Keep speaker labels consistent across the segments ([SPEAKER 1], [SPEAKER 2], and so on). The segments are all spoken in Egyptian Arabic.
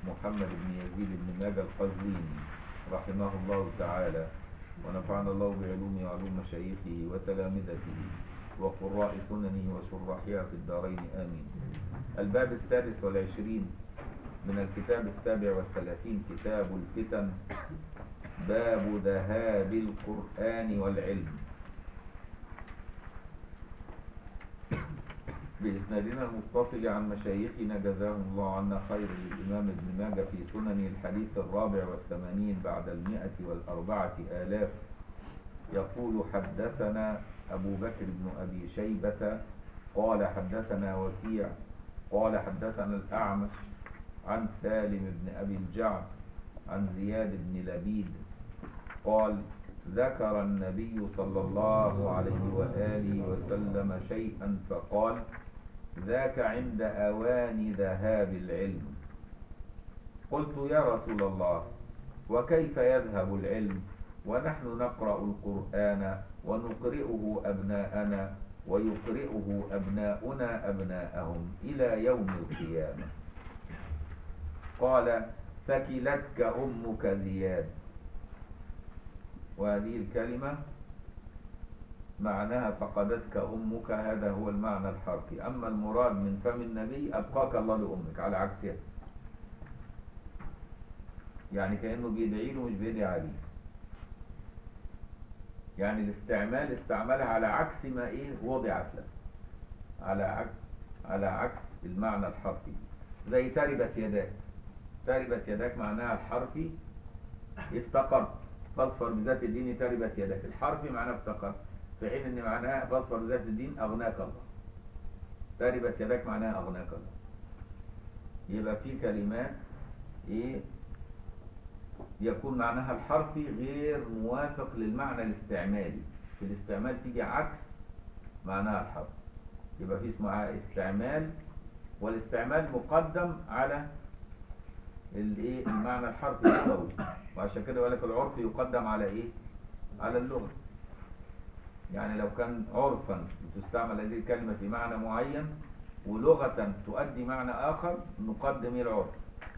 [SPEAKER 1] محمد بن يزيد بن ماجه القزويني رحمه الله تعالى ونفعنا الله بعلومه وعلوم مشايخه وتلامذته وقراء سننه وشراحها في الدارين آمين الباب السادس والعشرين من الكتاب السابع والثلاثين كتاب الفتن باب ذهاب القرآن والعلم بإسنادنا المتصل عن مشايخنا جزاهم الله عنا خير للإمام ابن ماجه في سنن الحديث الرابع والثمانين بعد المئة والأربعة آلاف يقول حدثنا أبو بكر بن أبي شيبة قال حدثنا وكيع قال حدثنا الأعمش عن سالم بن أبي الجعد عن زياد بن لبيد قال ذكر النبي صلى الله عليه وآله وسلم شيئا فقال ذاك عند أوان ذهاب العلم قلت يا رسول الله وكيف يذهب العلم ونحن نقرأ القرآن ونقرئه أبناءنا ويقرئه أبناؤنا أبناءهم إلى يوم القيامة قال ثكلتك أمك زياد وهذه الكلمة معناها فقدتك أمك هذا هو المعنى الحرفي أما المراد من فم النبي أبقاك الله لأمك على عكسها يعني كأنه بيدعي له مش بيدعي عليه يعني الاستعمال استعملها على عكس ما ايه وضعت له على عكس على عكس المعنى الحرفي زي تربت يداك تربت يداك معناها الحرفي افتقرت فاصفر بذات الدين تربت يداك الحرفي معناه افتقرت في حين ان معناها فاصفر بذات الدين اغناك الله تربت يداك معناها اغناك الله يبقى في كلمات ايه يكون معناها الحرفي غير موافق للمعنى الاستعمالي في الاستعمال تيجي عكس معناها الحرفي يبقى في اسمه استعمال والاستعمال مقدم على الايه المعنى الحرفي اللغوي وعشان كده يقول لك العرف يقدم على ايه على اللغه يعني لو كان عرفا تستعمل هذه الكلمه في معنى معين ولغه تؤدي معنى اخر نقدم العرف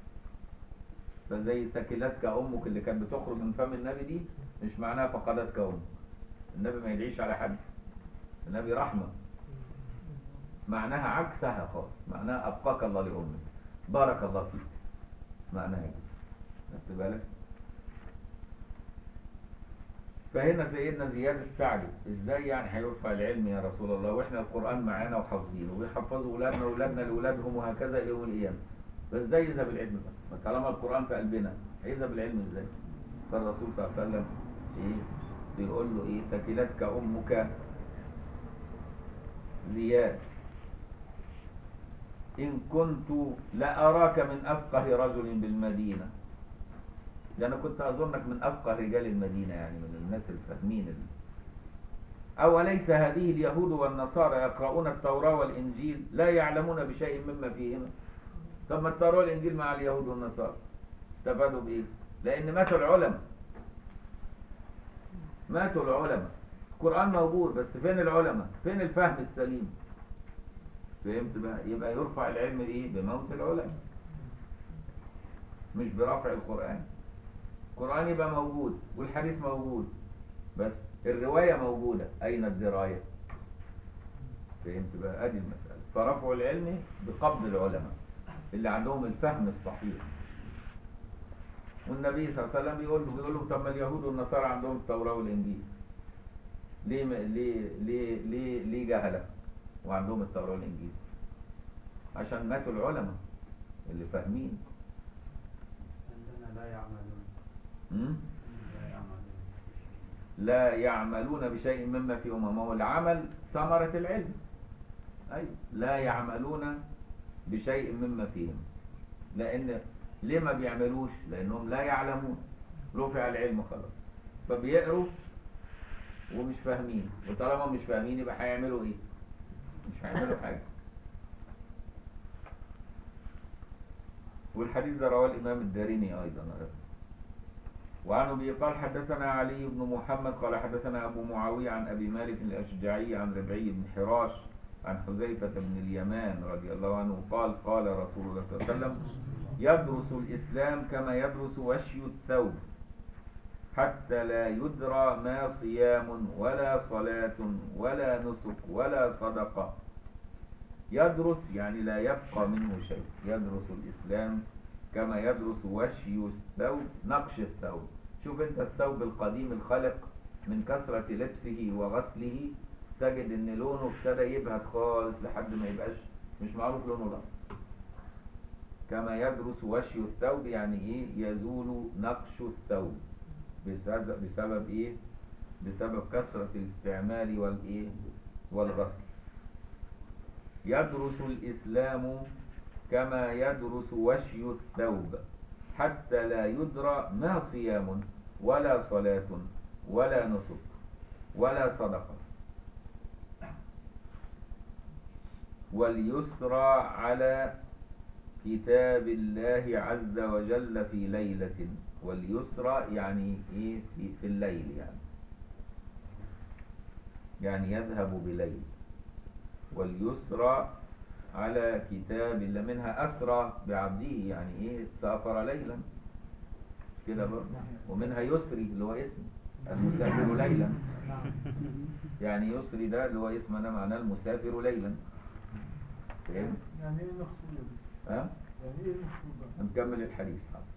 [SPEAKER 1] فزي ثكلتك امك اللي كانت بتخرج من فم النبي دي مش معناها فقدتك امك النبي ما يدعيش على حد النبي رحمه معناها عكسها خالص معناها ابقاك الله لامك بارك الله فيك معناها كده خدت بالك فهنا سيدنا زياد استعجب ازاي يعني هيرفع العلم يا رسول الله واحنا القران معانا وحافظينه وبيحفظوا اولادنا واولادنا لاولادهم وهكذا الى يوم القيامه فازاي يذهب العلم بقى ما طالما القران في قلبنا هيذهب العلم ازاي فالرسول صلى الله عليه وسلم ايه بيقول له ايه ثكلتك امك زياد إن كنت لأراك من أفقه رجل بالمدينة ده أنا كنت أظنك من أفقه رجال المدينة يعني من الناس الفاهمين اللي. أوليس هذه اليهود والنصارى يقرؤون التوراة والإنجيل لا يعلمون بشيء مما فيهما طب ما التوراة والإنجيل مع اليهود والنصارى استفادوا بإيه؟ لأن ماتوا العلماء ماتوا العلماء القرآن موجود بس فين العلماء؟ فين الفهم السليم؟ فهمت بقى يبقى يرفع العلم ايه بموت العلماء مش برفع القرآن القرآن يبقى موجود والحديث موجود بس الرواية موجودة أين الدراية فهمت بقى ادي المسألة فرفع العلم بقبض العلماء اللي عندهم الفهم الصحيح والنبي صلى الله عليه وسلم بيقول له بيقول له طب ما اليهود والنصارى عندهم التوراة والإنجيل ليه ليه ليه ليه ليه جهله وعندهم التوراة والإنجيل عشان ماتوا العلماء اللي فاهمين
[SPEAKER 2] عندنا لا يعملون
[SPEAKER 1] م?
[SPEAKER 2] لا يعملون
[SPEAKER 1] لا يعملون بشيء مما في أمم هو العمل ثمرة العلم أي لا يعملون بشيء مما فيهم لأن ليه ما بيعملوش لأنهم لا يعلمون رفع العلم خلاص فبيقروا ومش فاهمين وطالما مش فاهمين يبقى هيعملوا ايه مش هيعملوا حاجة والحديث ده رواه الإمام الدارمي أيضا وعن أبي قال حدثنا علي بن محمد قال حدثنا أبو معاوية عن أبي مالك الأشجعي عن ربعي بن حراش عن حذيفة بن اليمان رضي الله عنه قال قال رسول الله صلى الله عليه وسلم يدرس الإسلام كما يدرس وشي الثوب حتى لا يدرى ما صيام ولا صلاة ولا نسك ولا صدقة يدرس يعني لا يبقى منه شيء يدرس الإسلام كما يدرس وشي الثوب نقش الثوب شوف انت الثوب القديم الخلق من كثرة لبسه وغسله تجد ان لونه ابتدى يبهت خالص لحد ما يبقاش مش معروف لونه الاصل كما يدرس وشي الثوب يعني ايه يزول نقش الثوب بسبب, بسبب ايه بسبب كثرة الاستعمال والايه والغسل يدرس الإسلام كما يدرس وشي الثوب حتى لا يدرى ما صيام ولا صلاة ولا نسك ولا صدقة واليسرى على كتاب الله عز وجل في ليلة واليسرى يعني ايه في, في الليل يعني يعني يذهب بليل واليسرى على كتاب الله منها أسرى بعبده يعني إيه سافر ليلا كده برضه ومنها يسري اللي هو اسم المسافر ليلا يعني يسري ده اللي هو اسم أنا معناه المسافر ليلا فاهم؟
[SPEAKER 2] يعني ايه المقصود يا بيه؟
[SPEAKER 1] ها؟
[SPEAKER 2] يعني ايه المقصود بقى؟
[SPEAKER 1] هنكمل الحديث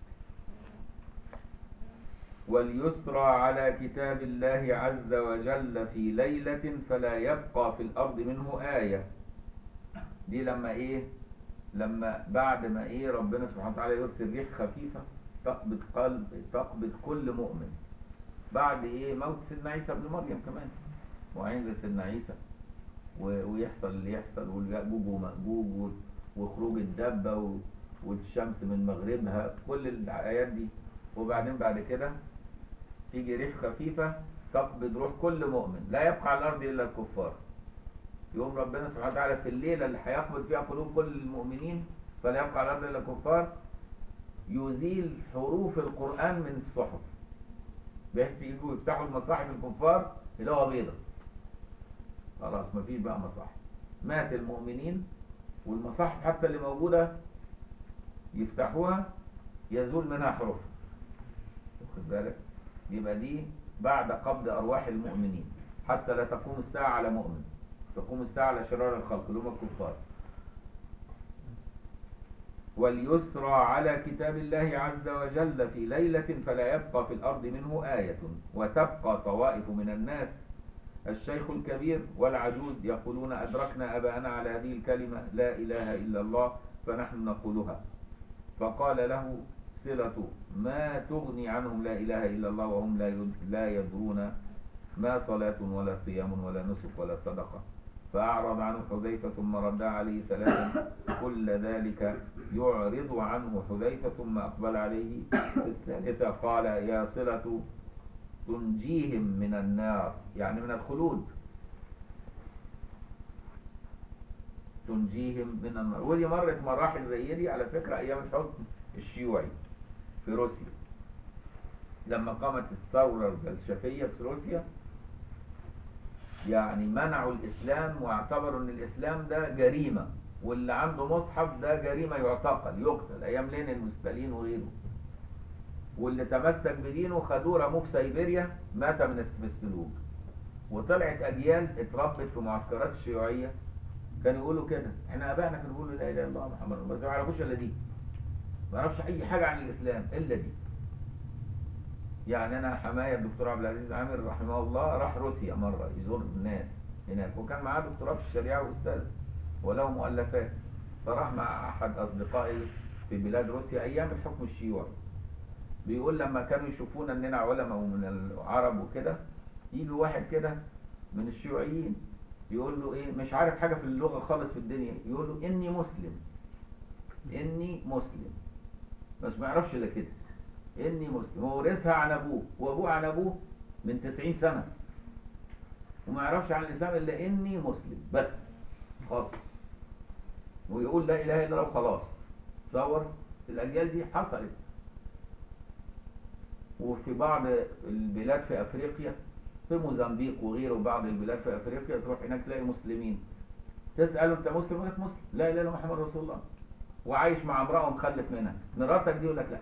[SPEAKER 1] واليسرى على كتاب الله عز وجل في ليلة فلا يبقى في الأرض منه آية دي لما إيه لما بعد ما إيه ربنا سبحانه وتعالى يرسل ريح خفيفة تقبض قلب تقبض كل مؤمن بعد إيه موت سيدنا عيسى ابن مريم كمان وهينزل سيدنا عيسى و- ويحصل اللي يحصل واليأجوج ومأجوج و- وخروج الدابة و- والشمس من مغربها كل الآيات دي وبعدين بعد كده تيجي ريح خفيفة تقبض روح كل مؤمن لا يبقى على الأرض إلا الكفار يقوم ربنا سبحانه وتعالى في الليلة اللي هيقبض فيها قلوب كل المؤمنين فلا يبقى على الأرض إلا الكفار يزيل حروف القرآن من الصحف بحيث يجوا يفتحوا المصاحف الكفار يلاقوها بيضة خلاص مفيش بقى مصاحف مات المؤمنين والمصاحف حتى اللي موجودة يفتحوها يزول منها حروف واخد بالك يبقى دي بعد قبض أرواح المؤمنين حتى لا تقوم الساعة على مؤمن تقوم الساعة على شرار الخلق اللي هم الكفار واليسرى على كتاب الله عز وجل في ليلة فلا يبقى في الأرض منه آية وتبقى طوائف من الناس الشيخ الكبير والعجوز يقولون أدركنا أباءنا على هذه الكلمة لا إله إلا الله فنحن نقولها فقال له صلة ما تغني عنهم لا إله إلا الله وهم لا يد- لا يدرون ما صلاة ولا صيام ولا نسك ولا صدقة فأعرض عنه حذيفة ثم رد عليه ثلاثا كل ذلك يعرض عنه حذيفة ثم أقبل عليه في الثالثة قال يا صلة تنجيهم من النار يعني من الخلود تنجيهم من النار ودي مرت مراحل زي دي على فكرة أيام الحكم الشيوعي في روسيا لما قامت الثورة البلشفية في روسيا يعني منعوا الإسلام واعتبروا أن الإسلام ده جريمة واللي عنده مصحف ده جريمة يعتقل يقتل أيام لينين وستالين وغيره واللي تمسك بدينه خدوه رموه في سيبيريا مات من السلوك وطلعت أجيال اتربت في معسكرات الشيوعية كانوا يقولوا كده احنا ابائنا كانوا يقولوا لا اله الا الله محمد رسول الله بس ما يعرفوش الا دي ما يعرفش اي حاجه عن الاسلام الا دي يعني انا حمايه الدكتور عبد العزيز عامر رحمه الله راح روسيا مره يزور الناس هناك وكان معاه دكتوراه في الشريعه واستاذ وله مؤلفات فراح مع احد اصدقائي في بلاد روسيا ايام الحكم الشيوعي بيقول لما كانوا يشوفونا اننا علماء ومن العرب وكده يجي واحد كده من الشيوعيين يقول له ايه مش عارف حاجه في اللغه خالص في الدنيا يقول له اني مسلم اني مسلم بس ما يعرفش الا كده اني مسلم هو ورثها عن ابوه وابوه عن ابوه من 90 سنه وما يعرفش عن الاسلام الا اني مسلم بس خلاص ويقول لا اله الا الله وخلاص تصور الاجيال دي حصلت وفي بعض البلاد في افريقيا في موزمبيق وغيره وبعض البلاد في افريقيا تروح هناك تلاقي مسلمين تساله انت مسلم يقول لك مسلم لا اله الا الله محمد رسول الله وعايش مع امرأة ومخلف منها مراتك دي يقول لك لا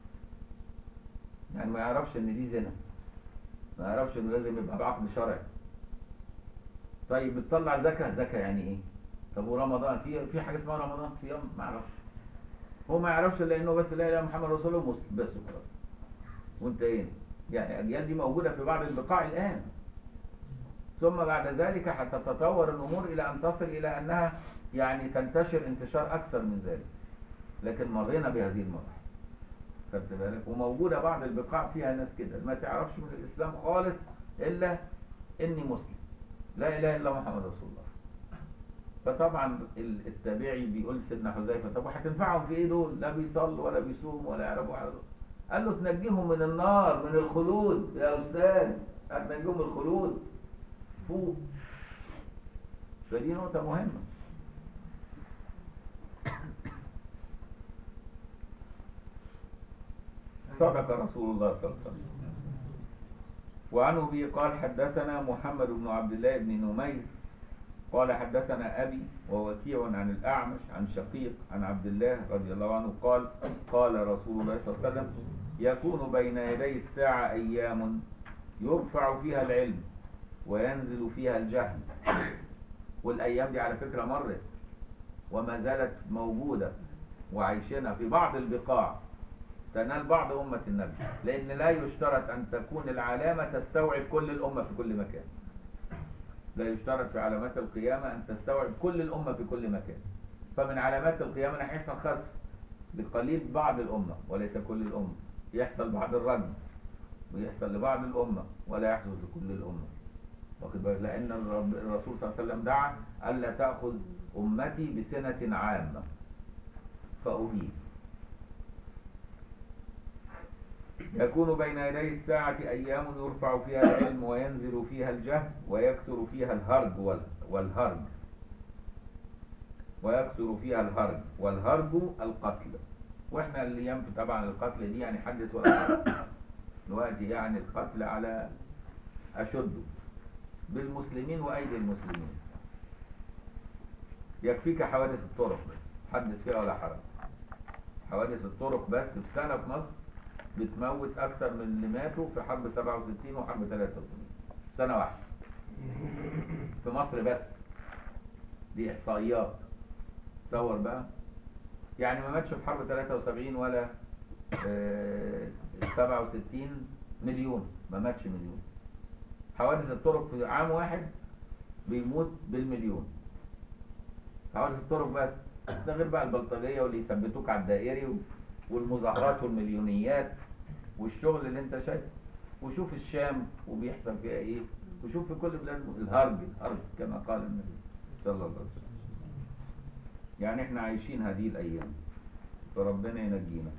[SPEAKER 1] يعني ما يعرفش ان دي زنا ما يعرفش انه لازم يبقى بعقد شرعي طيب بتطلع زكاة زكاة يعني ايه طب ورمضان في في حاجة اسمها رمضان صيام ما يعرفش هو ما يعرفش الا انه بس لا اله الا محمد رسول الله مسلم بس وخلاص وانت ايه يعني الاجيال دي موجودة في بعض البقاع الان ثم بعد ذلك حتى تتطور الامور الى ان تصل الى انها يعني تنتشر انتشار اكثر من ذلك لكن مرينا بهذه المراحل خدت بالك وموجوده بعض البقاع فيها ناس كده ما تعرفش من الاسلام خالص الا اني مسلم لا اله الا محمد رسول الله فطبعا ال- التابعي بيقول سيدنا حذيفه طب وهتنفعهم في ايه دول لا بيصلوا ولا بيصوموا ولا يعرفوا حاجه قال له تنجيهم من النار من الخلود يا استاذ هتنجيهم من الخلود فوق فدي نقطه مهمه صدق رسول الله صلى الله عليه وسلم وعن ابي قال حدثنا محمد بن عبد الله بن نمير قال حدثنا ابي ووكيع عن الاعمش عن شقيق عن عبد الله رضي الله عنه قال قال رسول الله صلى الله عليه وسلم يكون بين يدي الساعه ايام يرفع فيها العلم وينزل فيها الجهل والايام دي على فكره مرت وما زالت موجوده وعايشينها في بعض البقاع تنال بعض أمة النبي لأن لا يشترط أن تكون العلامة تستوعب كل الأمة في كل مكان لا يشترط في علامات القيامة أن تستوعب كل الأمة في كل مكان فمن علامات القيامة أن هيحصل خسف لقليل بعض الأمة وليس كل الأمة يحصل بعض الرجم ويحصل لبعض الأمة ولا يحدث لكل الأمة واخد بالك لأن الرب- الرسول صلى الله عليه وسلم دعا ألا تأخذ أمتي بسنة عامة فأجيب يكون بين يدي الساعة أيام يرفع فيها العلم وينزل فيها الجهل ويكثر فيها الهرج وال- والهرج ويكثر فيها الهرج والهرج القتل واحنا الايام طبعا القتل دي يعني حدث ولا حرج دلوقتي يعني القتل على اشده بالمسلمين وايدي المسلمين يكفيك حوادث الطرق بس حدث فيها ولا حرج حوادث الطرق بس في سنة في مصر بتموت أكتر من اللي ماتوا في حرب 67 وحرب 73 سنة واحدة في مصر بس دي إحصائيات تصور بقى يعني ما ماتش في حرب 73 ولا آه، 67 مليون ما ماتش مليون حوادث الطرق في عام واحد بيموت بالمليون حوادث الطرق بس ده غير بقى البلطجية واللي يثبتوك على الدائري و- والمظاهرات والمليونيات والشغل اللي انت شايفه وشوف الشام وبيحصل فيها ايه وشوف في كل بلاد الهرج الهرج كما قال النبي صلى الله عليه وسلم يعني احنا عايشين هذه الايام فربنا ينجينا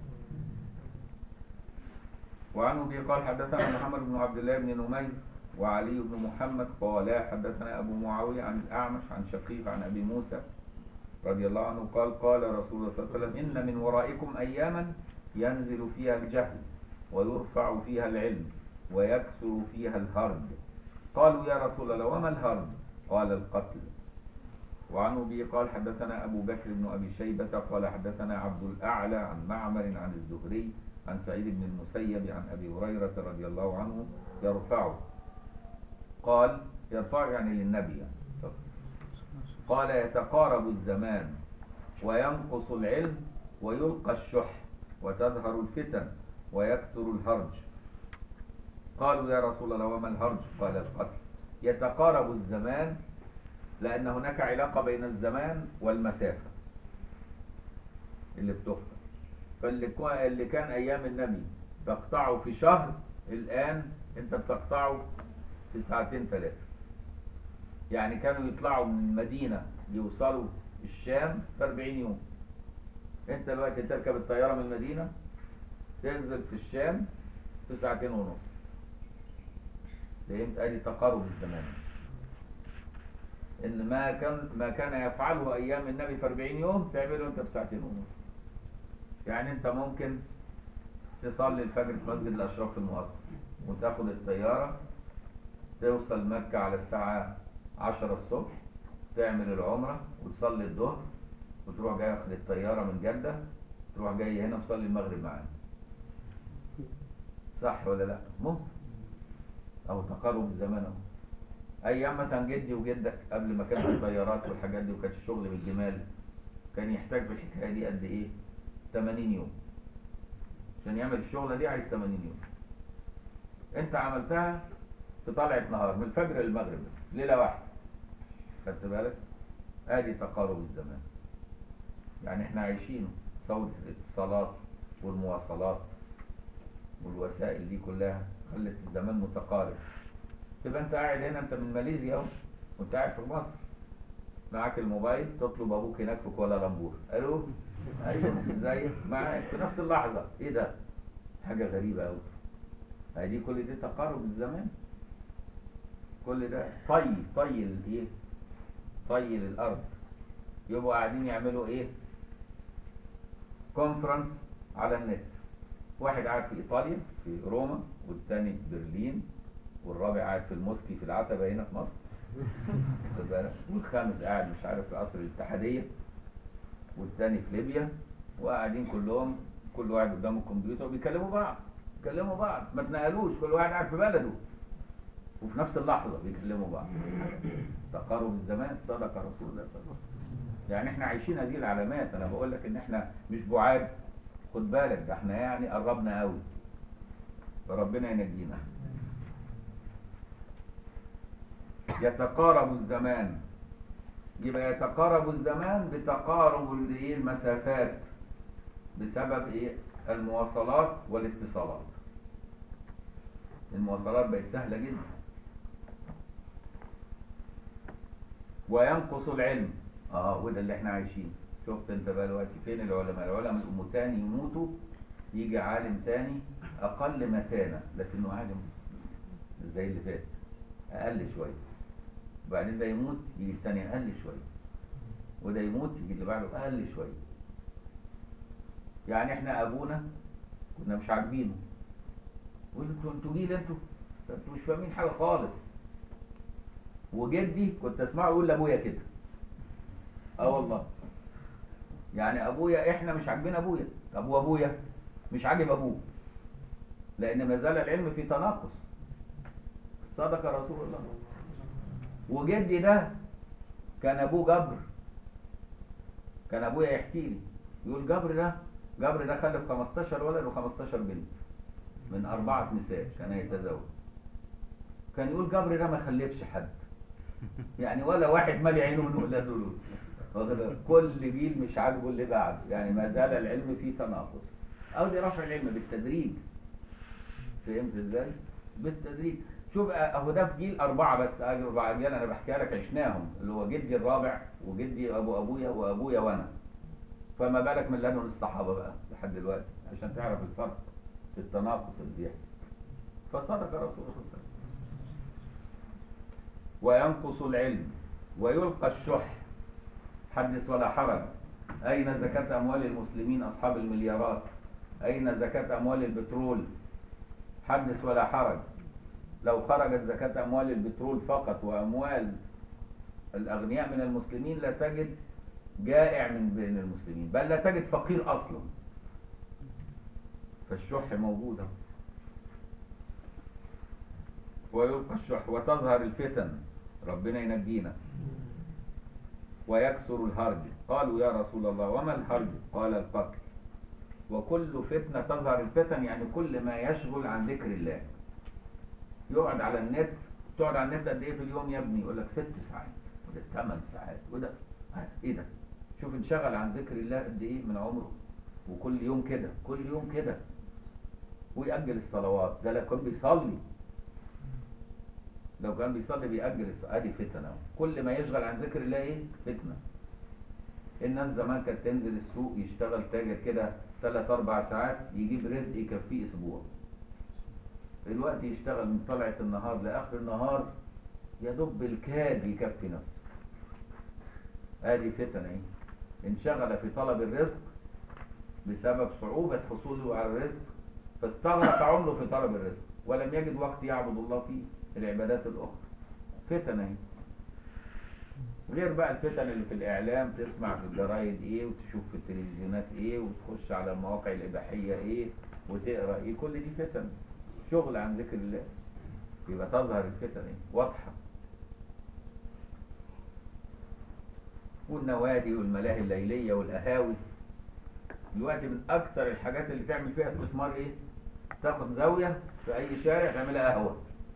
[SPEAKER 1] وعن ابي قال حدثنا محمد بن عبد الله بن نمير وعلي بن محمد قال حدثنا ابو معاويه عن الاعمش عن شقيق عن ابي موسى رضي الله عنه قال قال رسول الله صلى الله عليه وسلم إن من ورائكم أياما ينزل فيها الجهل ويرفع فيها العلم ويكثر فيها الهرج قالوا يا رسول الله وما الهرج قال القتل وعن أبي قال حدثنا أبو بكر بن أبي شيبة قال حدثنا عبد الأعلى عن معمر عن الزهري عن سعيد بن المسيب عن أبي هريرة رضي الله عنه يرفعه قال يرفع يعني للنبي يعني صلى الله عليه وسلم. قال يتقارب الزمان وينقص العلم ويلقى الشح وتظهر الفتن ويكثر الهرج قالوا يا رسول الله وما الهرج قال القتل يتقارب الزمان لأن هناك علاقة بين الزمان والمسافة اللي بتخطى فاللي كو- اللي كان أيام النبي تقطعه في شهر الآن أنت بتقطعه في ساعتين ثلاثة يعني كانوا يطلعوا من المدينة يوصلوا الشام في 40 يوم انت دلوقتي تركب الطيارة من المدينة تنزل في الشام في ساعتين ونص فهمت ادي تقارب الزمان ان ما كان ما كان يفعله ايام النبي في 40 يوم تعمله انت في ساعتين ونص يعني انت ممكن تصلي الفجر في مسجد الاشراف الموطن وتاخد الطيارة توصل مكة على الساعة 10 الصبح تعمل العمرة وتصلي الظهر وتروح جاي واخد الطياره من جده تروح جاي هنا مصلي المغرب معانا صح ولا لا ممكن او تقارب الزمان اهو ايام مثلا جدي وجدك قبل ما كانت الطيارات والحاجات دي وكانت الشغل بالجمال كان يحتاج في الحكايه دي قد ايه 80 يوم عشان يعمل الشغله دي عايز 80 يوم انت عملتها في طلعة نهار من الفجر للمغرب بس ليله واحده خدت بالك ادي تقارب الزمان يعني احنا عايشين ثوره الاتصالات والمواصلات والوسائل دي كلها خلت الزمان متقارب تبقى انت قاعد هنا انت من ماليزيا اهو وانت قاعد في مصر معاك الموبايل تطلب ابوك هناك في كوالالمبور الو ايوه ازيك معاك في نفس اللحظه ايه ده حاجه غريبه قوي دي كل دي تقارب الزمان كل ده طي طي الايه طي للارض يبقوا قاعدين يعملوا ايه كونفرنس على النت واحد قاعد في ايطاليا في روما والتاني في برلين والرابع قاعد في الموسكي في العتبه هنا في مصر واخد بالك والخامس قاعد مش عارف في قصر الاتحاديه والتاني في ليبيا وقاعدين كلهم كل واحد قدامه الكمبيوتر وبيكلموا بعض بيكلموا بعض ما اتنقلوش كل واحد قاعد في بلده وفي نفس اللحظه بيكلموا بعض تقارب الزمان صدق رسول الله صلى الله عليه وسلم يعني احنا عايشين هذه العلامات انا بقول لك ان احنا مش بعاد خد بالك ده احنا يعني قربنا قوي فربنا ينجينا يتقارب الزمان يبقى يتقارب الزمان بتقارب الايه المسافات بسبب ايه المواصلات والاتصالات المواصلات بقت سهله جدا وينقص العلم اه وده اللي احنا عايشين شفت انت بقى دلوقتي فين العلماء العلماء يقوموا تاني يموتوا يجي عالم تاني اقل متانه لكنه عالم مش زي اللي فات اقل شويه وبعدين ده يموت يجي التاني اقل شويه وده يموت يجي اللي بعده اقل شويه يعني احنا ابونا كنا مش عاجبينه قلت انتوا انتوا جيل انتوا انتوا مش فاهمين حاجه خالص وجدي كنت اسمعه يقول لابويا كده اه والله يعني ابويا احنا مش عاجبين ابويا طب وابويا مش عاجب ابوه لان ما زال العلم في تناقص صدق رسول الله وجدي ده كان ابوه جبر كان ابويا يحكي لي يقول جبر ده جبر ده خلف 15 ولد و15 بنت من أربعة نساء كان يتزوج كان يقول جبر ده ما خلفش حد يعني ولا واحد مالي عينه من ولاده دول واخد بالك؟ كل جيل مش عاجبه اللي بعده يعني ما زال العلم فيه تناقص او دي رفع العلم بالتدريج فهمت ازاي بالتدريج شوف اهو ده في جيل اربعه بس اجي اربع اجيال انا بحكيها لك عشناهم اللي هو جدي الرابع وجدي ابو ابويا وابويا وانا فما بالك من لدن الصحابه بقى لحد دلوقتي عشان تعرف الفرق في التناقص اللي بيحصل فصدق رسول الله صلى الله عليه وسلم وينقص العلم ويلقى الشح حدث ولا حرج أين زكاة أموال المسلمين أصحاب المليارات أين زكاة أموال البترول حدث ولا حرج لو خرجت زكاة أموال البترول فقط وأموال الأغنياء من المسلمين لا تجد جائع من بين المسلمين بل لا تجد فقير أصلا فالشح موجودة ويلقى الشح وتظهر الفتن ربنا ينجينا ويكثر الهرج قالوا يا رسول الله وما الهرج قال القتل وكل فتنة تظهر الفتن يعني كل ما يشغل عن ذكر الله يقعد على النت تقعد على النت قد ايه في اليوم يا ابني يقول لك ست ساعات وده ثمان ساعات وده ايه ده شوف انشغل عن ذكر الله قد ايه من عمره وكل يوم كده كل يوم كده ويأجل الصلوات ده لو كان بيصلي لو كان بيصلي بيأجل الصلاة ادي فتنة كل ما يشغل عن ذكر الله ايه فتنة الناس زمان كانت تنزل السوق يشتغل تاجر كده ثلاث اربع ساعات يجيب رزق يكفيه اسبوع دلوقتي يشتغل من طلعة النهار لاخر النهار يا دوب بالكاد يكفي نفسه ادي فتنة ايه انشغل في طلب الرزق بسبب صعوبة حصوله على الرزق فاستغرق عمره في طلب الرزق ولم يجد وقت يعبد الله فيه العبادات الأخرى فتنة اهي غير بقى الفتن اللي في الإعلام تسمع في الجرايد إيه وتشوف في التلفزيونات إيه وتخش على المواقع الإباحية إيه وتقرأ إيه كل دي فتن شغل عن ذكر الله يبقى تظهر الفتن إيه واضحة والنوادي والملاهي الليلية والقهاوي دلوقتي من أكتر الحاجات اللي تعمل فيها استثمار إيه؟ تاخد زاوية في أي شارع تعملها قهوة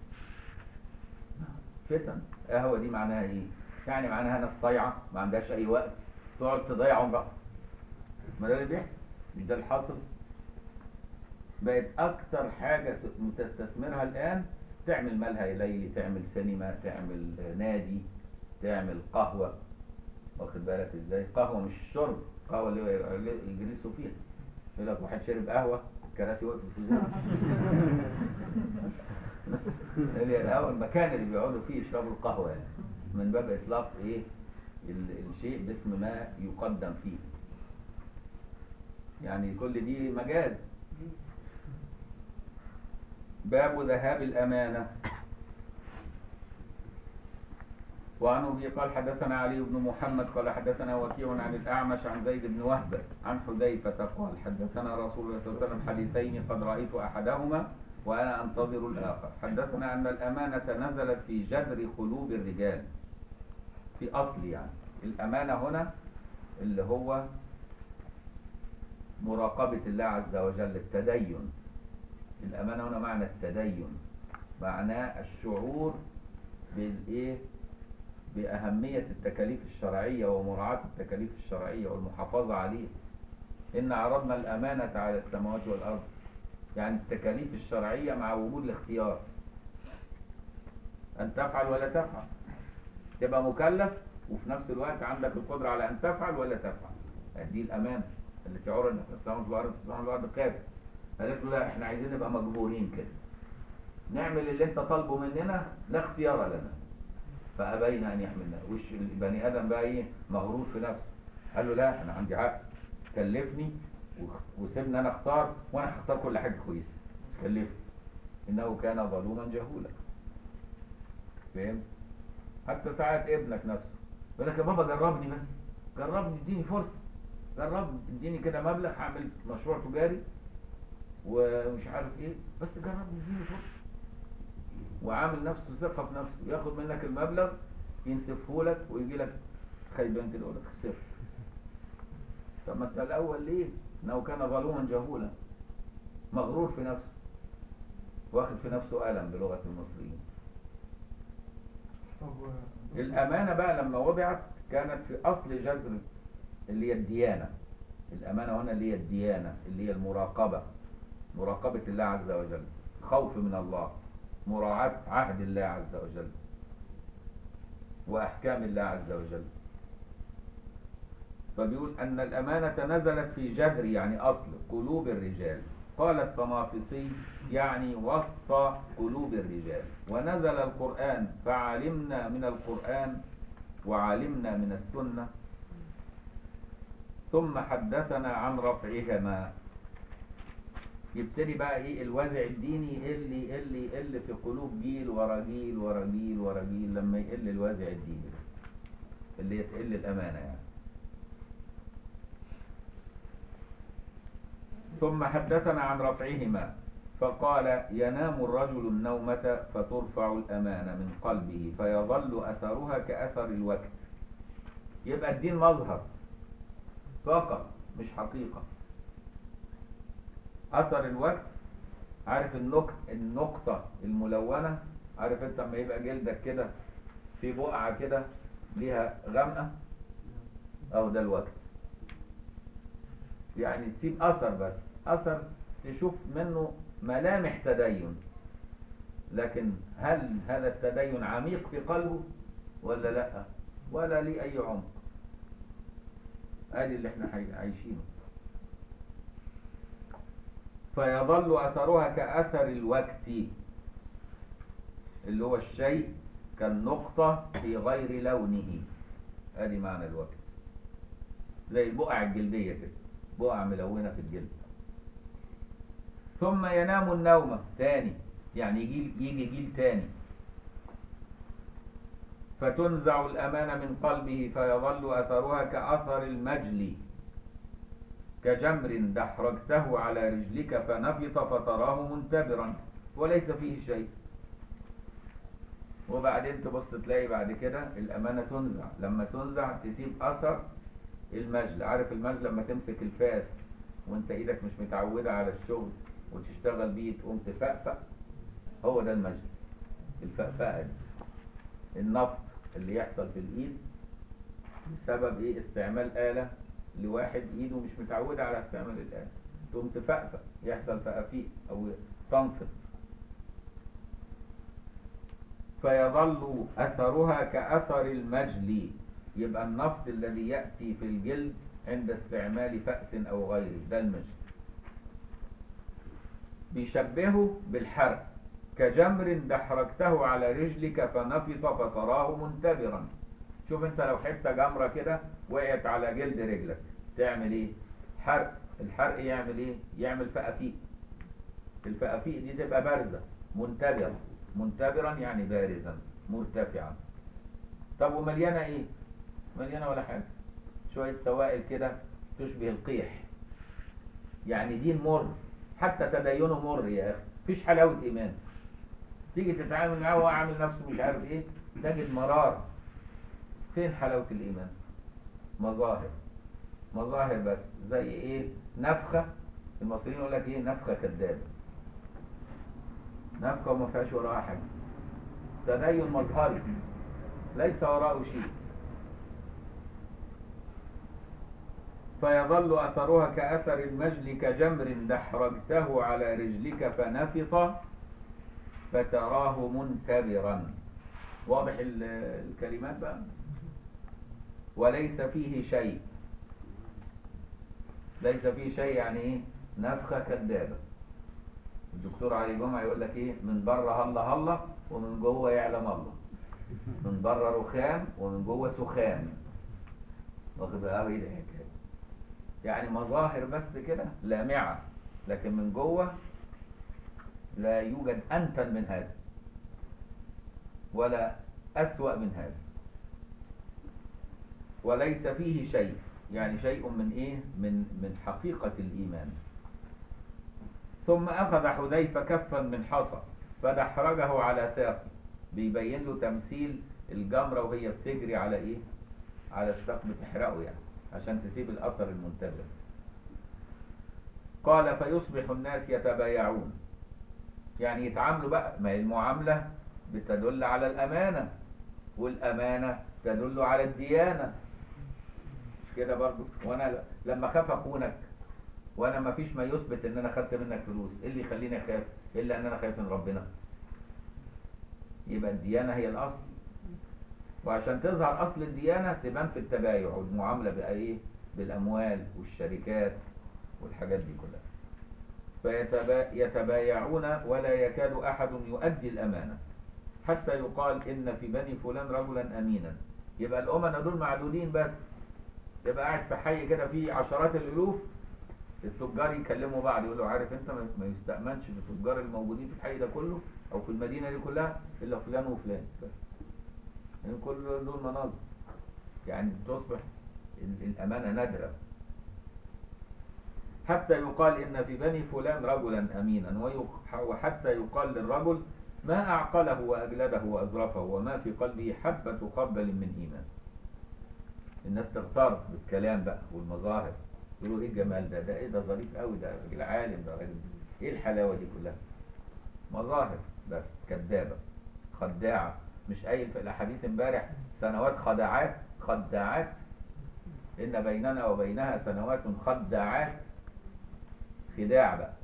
[SPEAKER 1] فتن قهوة دي معناها إيه؟ يعني معناها ناس صايعة ما عندهاش أي وقت تقعد تضيع عمرها ما ده اللي بيحصل مش ده اللي حاصل بقت أكتر حاجة ت- تستثمرها الآن تعمل ملهى ليلي تعمل سينما تعمل نادي تعمل قهوة واخد بالك ازاي قهوة مش الشرب قهوة اللي اللي يجلسوا فيها يقول لك واحد شرب قهوة الكراسي وقفت في زور اللي هي القهوة المكان اللي بيقعدوا فيه يشربوا القهوة يعني من باب إطلاق إيه ال- الشيء باسم ما يقدم فيه يعني كل دي مجاز باب ذهاب الأمانة وعن ابي قال حدثنا علي بن محمد قال حدثنا وكيع عن الاعمش عن زيد بن وهب عن حذيفه قال حدثنا رسول الله صلى الله عليه وسلم حديثين قد رايت احدهما وانا انتظر الاخر حدثنا ان الامانه نزلت في جذر قلوب الرجال في اصل يعني الامانه هنا اللي هو مراقبه الله عز وجل التدين الامانه هنا معنى التدين معناه الشعور بالايه بأهمية التكاليف الشرعية ومراعاة التكاليف الشرعية والمحافظة عليها إن عرضنا الأمانة على السماوات والأرض يعني التكاليف الشرعية مع وجود الاختيار أن تفعل ولا تفعل تبقى مكلف وفي نفس الوقت عندك القدرة على أن تفعل ولا تفعل دي الأمانة التي عرضت في السماوات والأرض في السماوات والأرض كافر قالت له لا احنا عايزين نبقى مجبورين كده نعمل اللي انت طالبه مننا لا اختيار لنا فأبينا أن يحملنا وش البني آدم بقى إيه مغرور في نفسه قال له لا أنا عندي عقل كلفني وخ- وسيبني أنا أختار وأنا هختار كل حاجة كويسة مش كلفني إنه كان ظلوما جهولا فاهم حتى ساعات ابنك نفسه يقول لك يا بابا جربني بس جربني اديني فرصة جربني اديني كده مبلغ هعمل مشروع تجاري ومش عارف ايه بس جربني اديني فرصة وعامل نفسه ثقة في نفسه ياخد منك المبلغ ينسفه لك ويجي لك خيبان كده يقول لك خسرت طب ما انت الاول ليه؟ انه كان ظلوما جهولا مغرور في نفسه واخد في نفسه ألم بلغة المصريين
[SPEAKER 2] طب
[SPEAKER 1] الأمانة بقى لما وضعت كانت في أصل جذر اللي هي الديانة الأمانة هنا اللي هي الديانة اللي هي المراقبة مراقبة الله عز وجل خوف من الله مراعاة عهد الله عز وجل وأحكام الله عز وجل فبيقول أن الأمانة نزلت في جذر يعني أصل قلوب الرجال قال الطمافسي يعني وسط قلوب الرجال ونزل القرآن فعلمنا من القرآن وعلمنا من السنة ثم حدثنا عن رفعهما يبتدي بقى ايه الوازع الديني يقل يقل يقل في قلوب جيل ورا جيل ورا جيل ورا جيل لما يقل الوازع الديني ده اللي هي تقل الامانه يعني ثم حدثنا عن رفعهما فقال ينام الرجل النومة فترفع الأمانة من قلبه فيظل أثرها كأثر الوقت يبقى الدين مظهر فقط مش حقيقة أثر الوقت عارف النقط النقطة الملونة عارف انت لما يبقى جلدك كده في بقعة كده ليها غامقة أو ده الوقت يعني تسيب أثر بس أثر تشوف منه ملامح تدين لكن هل هذا التدين عميق في قلبه ولا لا ولا ليه أي عمق ادي اللي احنا حي- عايشينه فيظل اثرها كاثر الوقت اللي هو الشيء كالنقطة في غير لونه ادي معنى الوقت زي البقع الجلدية كده بقع ملونة في الجلد ثم ينام النوم تاني يعني يجي يجي جيل تاني فتنزع الأمانة من قلبه فيظل أثرها كأثر المجلي كجمر دحرجته على رجلك فنفط فتراه منتبرا وليس فيه شيء وبعدين تبص تلاقي بعد كده الأمانة تنزع لما تنزع تسيب أثر المجل عارف المجل لما تمسك الفاس وانت ايدك مش متعودة على الشغل وتشتغل بيه تقوم تفقفق هو ده المجل الفقفقة دي النفط اللي يحصل في الايد بسبب ايه استعمال آلة لواحد ايده مش متعودة على استعمال الآلة تقوم تفقفق يحصل فقفيق او تنفط فيظل أثرها كأثر المجلي يبقى النفط الذي يأتي في الجلد عند استعمال فأس أو غيره ده المجل بيشبهه بالحرق كجمر دحرجته على رجلك فنفط فتراه منتبرا شوف انت لو حته جمره كده وقعت على جلد رجلك تعمل ايه حرق الحرق يعمل ايه يعمل فقافيق الفقافيق دي تبقى بارزه منتبرا منتبرا يعني بارزا مرتفعا طب ومليانه ايه مليانه ولا حاجه شويه سوائل كده تشبه القيح يعني دين مر حتى تدينه مر يا اخي مفيش حلاوه ايمان تيجي تتعامل معاه وهو عامل نفسه مش عارف ايه تجد مرار فين حلاوه الايمان مظاهر مظاهر بس زي ايه نفخه المصريين يقول لك ايه نفخه كدابه نفخه وما فيهاش وراها حاجه تدين مظهري ليس وراءه شيء فيظل أثرها كأثر المجل كجمر دحرجته على رجلك فنفط فتراه منتبرا واضح ال- الكلمات بقى وليس فيه شيء ليس فيه شيء يعني ايه نفخة كدابة الدكتور علي جمعة يقول لك ايه من بره هلا هلا ومن جوه يعلم الله من بره رخام ومن جوه سخام واخد بقى ايه ده الحكايه يعني مظاهر بس كده لامعة لكن من جوه لا يوجد أنتن من هذا ولا أسوأ من هذا وليس فيه شيء يعني شيء من إيه من من حقيقة الإيمان ثم أخذ حذيفة كفا من حصى فدحرجه على ساقه بيبين له تمثيل الجمرة وهي بتجري على إيه على الساق بتحرقه يعني عشان تسيب الأثر المنتبه قال فيصبح الناس يتبايعون يعني يتعاملوا بقى ما هي المعاملة بتدل على الأمانة والأمانة تدل على الديانة مش كده برضو وأنا لما خاف أخونك وأنا ما فيش ما يثبت إن أنا خدت منك فلوس إيه اللي يخليني أخاف إلا إن أنا خايف من ربنا يبقى الديانة هي الأصل وعشان تظهر أصل الديانة تبان في التبايع والمعاملة بقى إيه بالأموال والشركات والحاجات دي كلها فيتبايعون ولا يكاد أحد يؤدي الأمانة حتى يقال إن في بني فلان رجلا أمينا يبقى الأمنة دول معدودين بس يبقى قاعد في حي كده فيه عشرات الألوف التجار يكلموا بعض يقولوا عارف انت ما- ما يستأمنش في التجار الموجودين في الحي ده كله او في المدينة دي كلها الا فلان وفلان بس يعني كل دول مناظر يعني تصبح ال- الأمانة نادرة حتى يقال إن في بني فلان رجلا أمينا ويق- وحتى يقال للرجل ما أعقله وأجلده وأظرفه وما في قلبه حبة خردل من إيمان الناس تغتر بالكلام بقى والمظاهر يقولوا ايه الجمال ده ده ايه ده ظريف قوي ده راجل عالم ده راجل ايه الحلاوه دي كلها مظاهر بس كذابه خداعه مش قايل في الاحاديث امبارح سنوات خداعات خداعات ان بيننا وبينها سنوات خداعات خداع بقى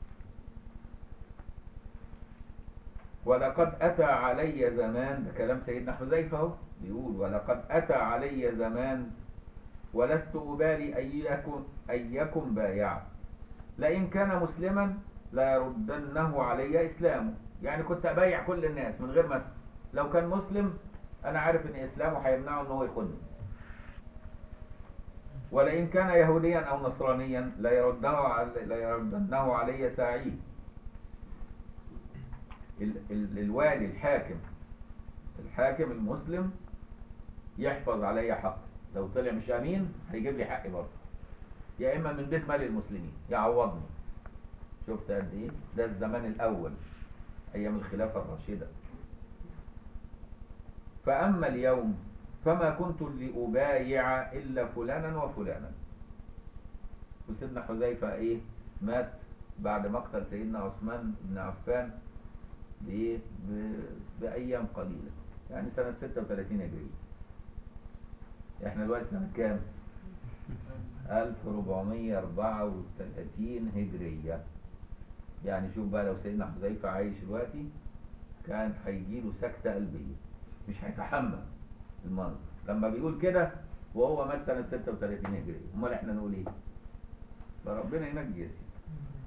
[SPEAKER 1] ولقد أتى علي زمان ده كلام سيدنا حذيفة اهو بيقول ولقد أتى علي زمان ولست أبالي أيكم أيكم بايع لئن كان مسلما لا يردنه علي إسلامه يعني كنت أبايع كل الناس من غير مسلم لو كان مسلم أنا عارف إن إسلامه هيمنعه إن هو يخوني ولئن كان يهوديا أو نصرانيا لا يردنه علي, لا يردنه علي سعيد ال ال الوالي الحاكم الحاكم المسلم يحفظ علي حق لو طلع مش امين هيجيب لي حقي برضه يا اما من بيت مال المسلمين يعوضني شفت قد ايه ده الزمان الاول ايام الخلافه الراشده فاما اليوم فما كنت لابايع الا فلانا وفلانا وسيدنا حذيفه ايه مات بعد مقتل سيدنا عثمان بن عفان بايه ب- بايام قليله يعني سنه 36 هجريه احنا دلوقتي سنه كام 1434 هجريه يعني شوف بقى لو سيدنا حذيفه عايش دلوقتي كان هيجيله سكته قلبيه مش هيتحمل المنظر لما بيقول كده وهو مات سنه 36 هجريه امال احنا نقول ايه فربنا ينجي يا سيدي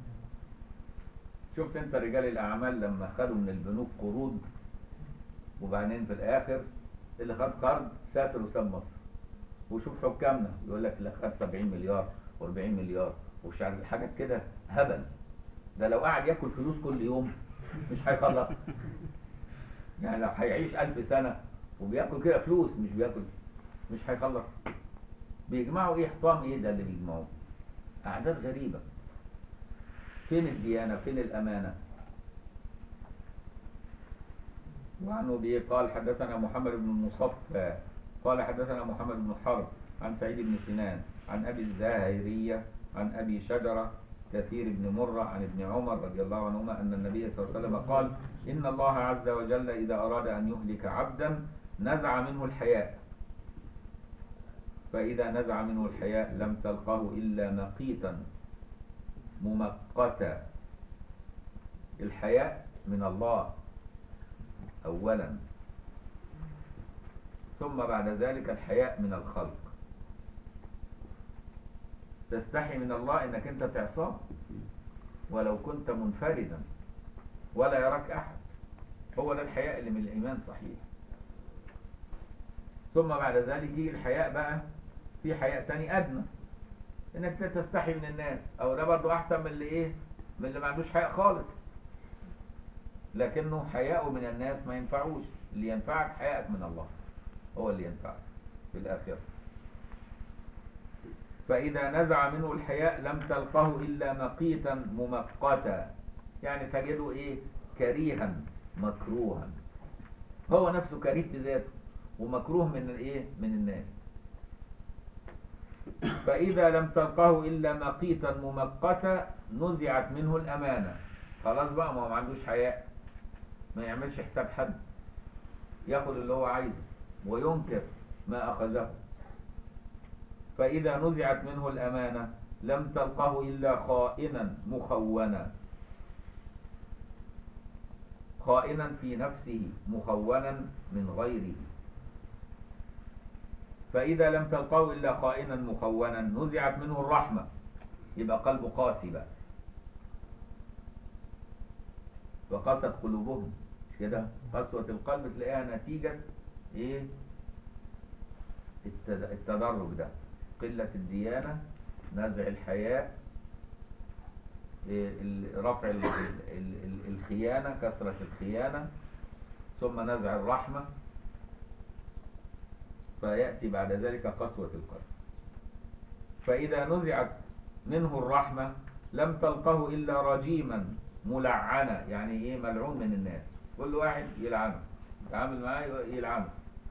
[SPEAKER 1] شفت انت رجال الاعمال لما خدوا من البنوك قروض وبعدين في الاخر اللي خد قرض سافر وساب مصر وشوف حكامنا يقول لك اللي خد 70 مليار و40 مليار ومش عارف حاجات كده هبل ده لو قعد ياكل فلوس كل يوم مش هيخلص يعني لو هيعيش ألف سنة وبياكل كده فلوس مش بياكل مش هيخلص بيجمعوا ايه حطام ايه ده اللي بيجمعوه أعداد غريبة فين الديانة فين الأمانة وعنه به قال حدثنا محمد بن المصفى قال حدثنا محمد بن حرب عن سعيد بن سنان عن أبي الزاهرية عن أبي شجرة كثير بن مرة عن ابن عمر رضي الله عنهما أن النبي صلى الله عليه وسلم قال إن الله عز وجل إذا أراد أن يهلك عبدا نزع منه الحياء فإذا نزع منه الحياء لم تلقه إلا مقيتا ممقتا الحياء من الله أولا ثم بعد ذلك الحياء من الخلق تستحي من الله انك انت تعصاه ولو كنت منفردا ولا يراك احد هو ده الحياء اللي من الايمان صحيح ثم بعد ذلك يجي الحياء بقى في حياء تاني ادنى انك انت تستحي من الناس او ده برضو احسن من اللي ايه من اللي ما عندوش حياء خالص لكنه حياءه من الناس ما ينفعوش اللي ينفعك حياءك من الله هو اللي ينفعك في الآخرة فإذا نزع منه الحياء لم تلقه إلا مقيتا ممقتا يعني تجده إيه كريها مكروها هو نفسه كريه بذاته ومكروه من الإيه من الناس فإذا لم تلقه إلا مقيتا ممقتا نزعت منه الأمانة خلاص بقى ما هو ما عندوش حياء ما يعملش حساب حد ياخد اللي هو عايزه وينكر ما أخذه فإذا نزعت منه الأمانة لم تلقه إلا خائنا مخونا خائنا في نفسه مخونا من غيره فإذا لم تلقه إلا خائنا مخونا نزعت منه الرحمة يبقى قلبه قاسي بقى وقست قلوبهم مش كده قسوة القلب تلاقيها نتيجة ايه التد- التدرج ده قلة الديانة نزع الحياء إيه، ال- رفع ال- ال- ال- ال- الخيانة كثرة الخيانة ثم نزع الرحمة فيأتي بعد ذلك قسوة القلب فإذا نزعت منه الرحمة لم تلقه إلا رجيما ملعنا يعني إيه ملعون من الناس كل واحد يلعنه يتعامل معاه يلعنه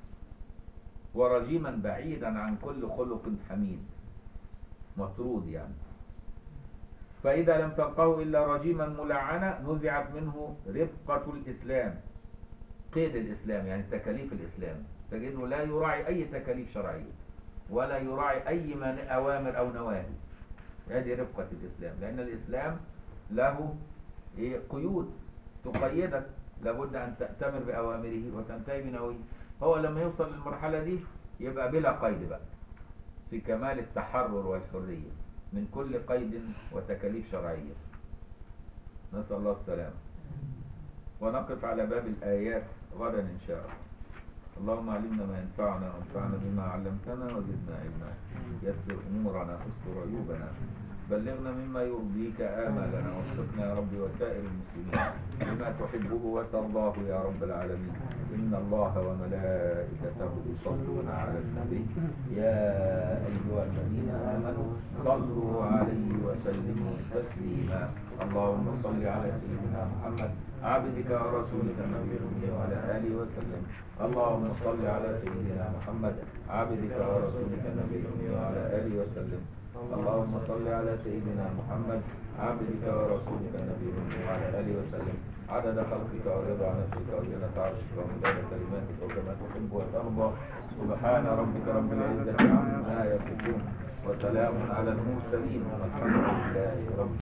[SPEAKER 1] ورجيما بعيدا عن كل خلق حميد مطرود يعني فإذا لم تلقه إلا رجيما ملعنا نزعت منه رفقة الإسلام قيد الإسلام يعني تكاليف الإسلام تجده لا يراعي أي تكاليف شرعية ولا يراعي أي من أوامر أو نواهي هذه رفقة الإسلام لأن الإسلام له إيه قيود تقيدك لابد أن تأتمر بأوامره وتنتهي بنواهيه هو لما يوصل للمرحلة دي يبقى بلا قيد بقى في كمال التحرر والحرية من كل قيد وتكاليف شرعية نسأل الله السلامة ونقف على باب الآيات غدا إن شاء الله اللهم علمنا ما ينفعنا وانفعنا بما علمتنا وزدنا علما يسر أمورنا استر عيوبنا بلغنا مما يرضيك آمالنا وفقنا يا رب وسائر المسلمين لما تحبه وترضاه يا رب العالمين إن الله وملائكته يصلون على النبي يا أيها الذين آمنوا صلوا عليه وسلموا تسليما اللهم صل على سيدنا محمد عبدك ورسولك النبي الأمي وعلى آله وسلم اللهم صل على سيدنا محمد عبدك ورسولك النبي الأمي وعلى آله وسلم اللهم صل على سيدنا محمد عبدك ورسولك النبي الأمي وعلى آله وسلم عدد خلقك ورضا نفسك وزنة عرشك ومداد كلماتك وكما تحب وترضى سبحان ربك رب العزة عما يصفون وسلام على المرسلين والحمد لله رب